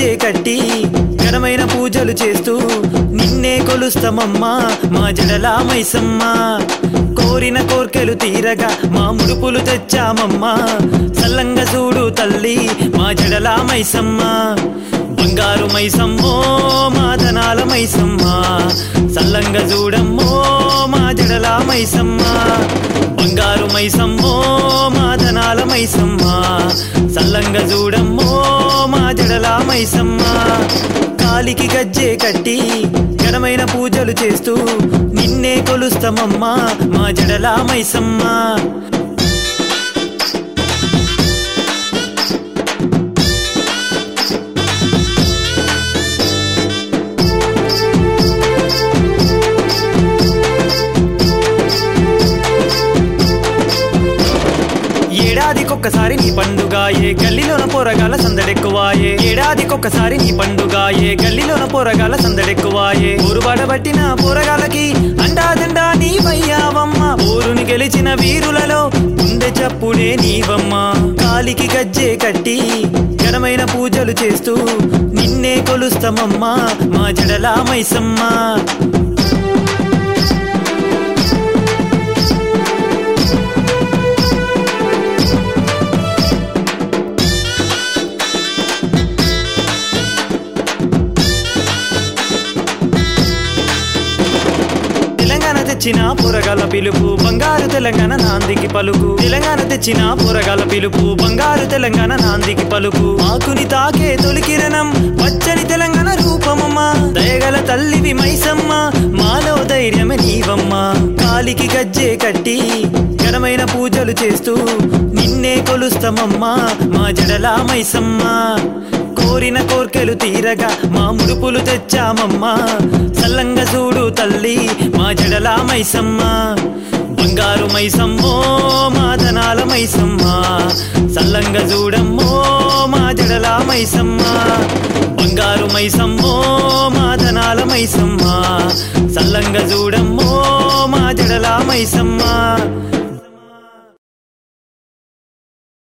గజ్జే కట్టి ఘనమైన పూజలు చేస్తూ నిన్నే కొలుస్తామమ్మా మా జడలా మైసమ్మ కోరిన కోర్కెలు తీరగా మా ముడుపులు తెచ్చామమ్మా సల్లంగా చూడు తల్లి మా జడలా మైసమ్మ బంగారు మైసమ్మో మా ధనాల మైసమ్మ సల్లంగా చూడమ్మో మా జడలా మైసమ్మ బంగారు మైసమ్మో మా ధనాల మైసమ్మ సల్లంగా చూడమ్మో మా జడలా మైసమ్మ కాలికి గజ్జే కట్టి ఘనమైన పూజలు చేస్తూ నిన్నే కొలుస్తామమ్మా మా జడలా మైసమ్మ ఏడాదికొక్కసారి నీ పండుగ ఏ గల్లీలోన పోరగాల సందడెక్కువాయే ఏడాదికొక్కసారి నీ పండుగ ఏ గల్లీలోన పోరగాల సందడెక్కువాయే ఊరుబడబట్టిన పోరగాలకి అండాదండా నీవయ్యావమ్మ ఊరుని గెలిచిన వీరులలో గుండె చప్పుడే నీవమ్మ కాలికి గజ్జే కట్టి ఘనమైన పూజలు చేస్తూ నిన్నే కొలుస్తామమ్మా మా జడలా మైసమ్మ తెలంగాణ తెచ్చిన పోరగాల పిలుపు బంగారు తెలంగాణ నాందికి పలుకు తెలంగాణ తెచ్చిన పోరగాల పిలుపు బంగారు తెలంగాణ నాందికి పలుకు ఆకుని తాకే తొలి కిరణం పచ్చని తెలంగాణ రూపమమ్మ దయగల తల్లివి మైసమ్మ మాలో ధైర్యమే నీవమ్మ కాలికి గజ్జే కట్టి ఘనమైన పూజలు చేస్తూ నిన్నే కొలుస్తామమ్మా మా జడలా మైసమ్మ కోరిన కోర్కెలు తీరగా మా ముడుపులు తెచ్చామమ్మా సల్లంగా చూడు తల్లి మా జడలా మైసమ్మ బంగారు మైసమ్మో మా ధనాల మైసమ్మ సల్లంగా చూడమ్మో మా జడలా మైసమ్మ బంగారు మైసమ్మో మా ధనాల మైసమ్మ సల్లంగా చూడమ్మో మా జడలా మైసమ్మ